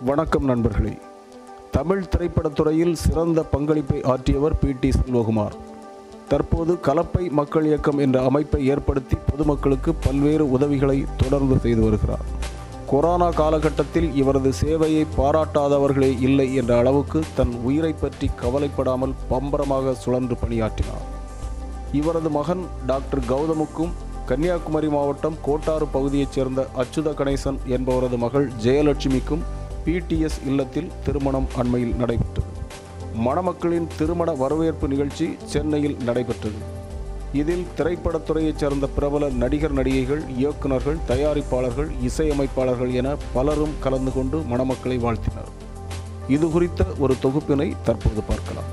வணக்கம் நண்பர்களே தமிழ் திரைப்படத்துறையில் சிறந்த பங்களிப்பை ஆற்றியவர் பி டி செல்வகுமார் தற்போது கலப்பை மக்கள் இயக்கம் என்ற அமைப்பை ஏற்படுத்தி பொதுமக்களுக்கு பல்வேறு உதவிகளை தொடர்ந்து செய்து வருகிறார் கொரோனா காலகட்டத்தில் இவரது சேவையை பாராட்டாதவர்களே இல்லை என்ற அளவுக்கு தன் உயிரை பற்றி கவலைப்படாமல் பம்பரமாக சுழன்று பணியாற்றினார் இவரது மகன் டாக்டர் கௌதமுக்கும் கன்னியாகுமரி மாவட்டம் கோட்டாறு பகுதியைச் சேர்ந்த அச்சுத கணேசன் என்பவரது மகள் ஜெயலட்சுமிக்கும் பிடிஎஸ் இல்லத்தில் திருமணம் அண்மையில் நடைபெற்றது மணமக்களின் திருமண வரவேற்பு நிகழ்ச்சி சென்னையில் நடைபெற்றது இதில் திரைப்படத்துறையைச் சேர்ந்த பிரபல நடிகர் நடிகைகள் இயக்குநர்கள் தயாரிப்பாளர்கள் இசையமைப்பாளர்கள் என பலரும் கலந்து கொண்டு மணமக்களை வாழ்த்தினர் இது குறித்த ஒரு தொகுப்பினை தற்போது பார்க்கலாம்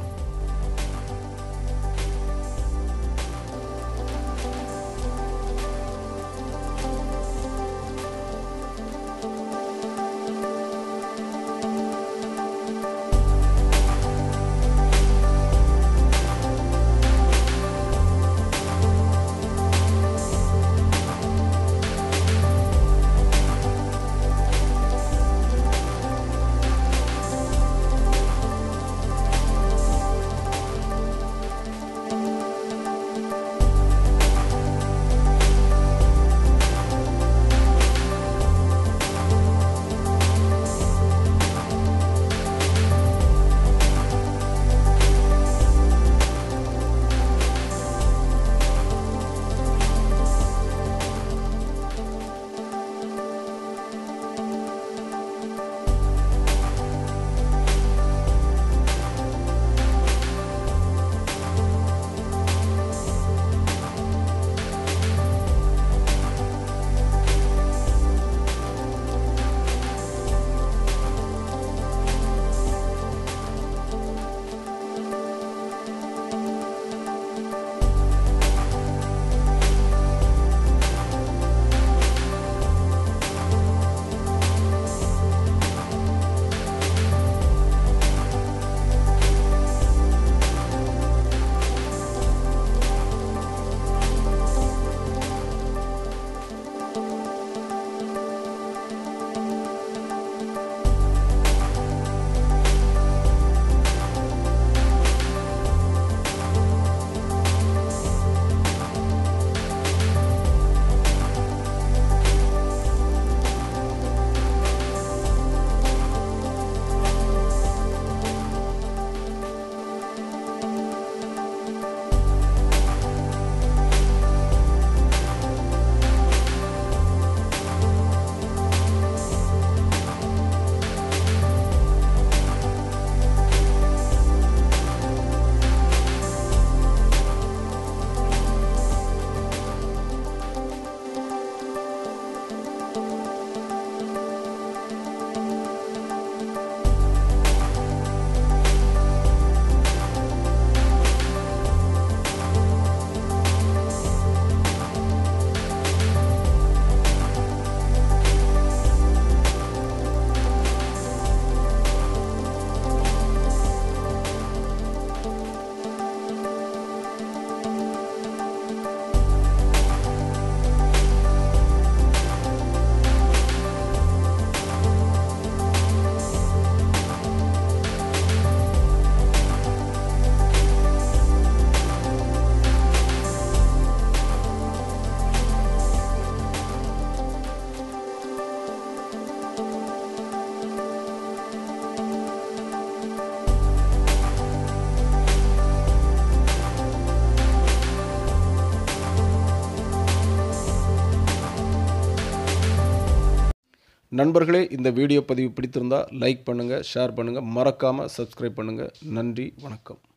நண்பர்களே இந்த வீடியோ பதிவு பிடித்திருந்தால் லைக் பண்ணுங்கள் ஷேர் பண்ணுங்கள் மறக்காமல் சப்ஸ்கிரைப் பண்ணுங்கள் நன்றி வணக்கம்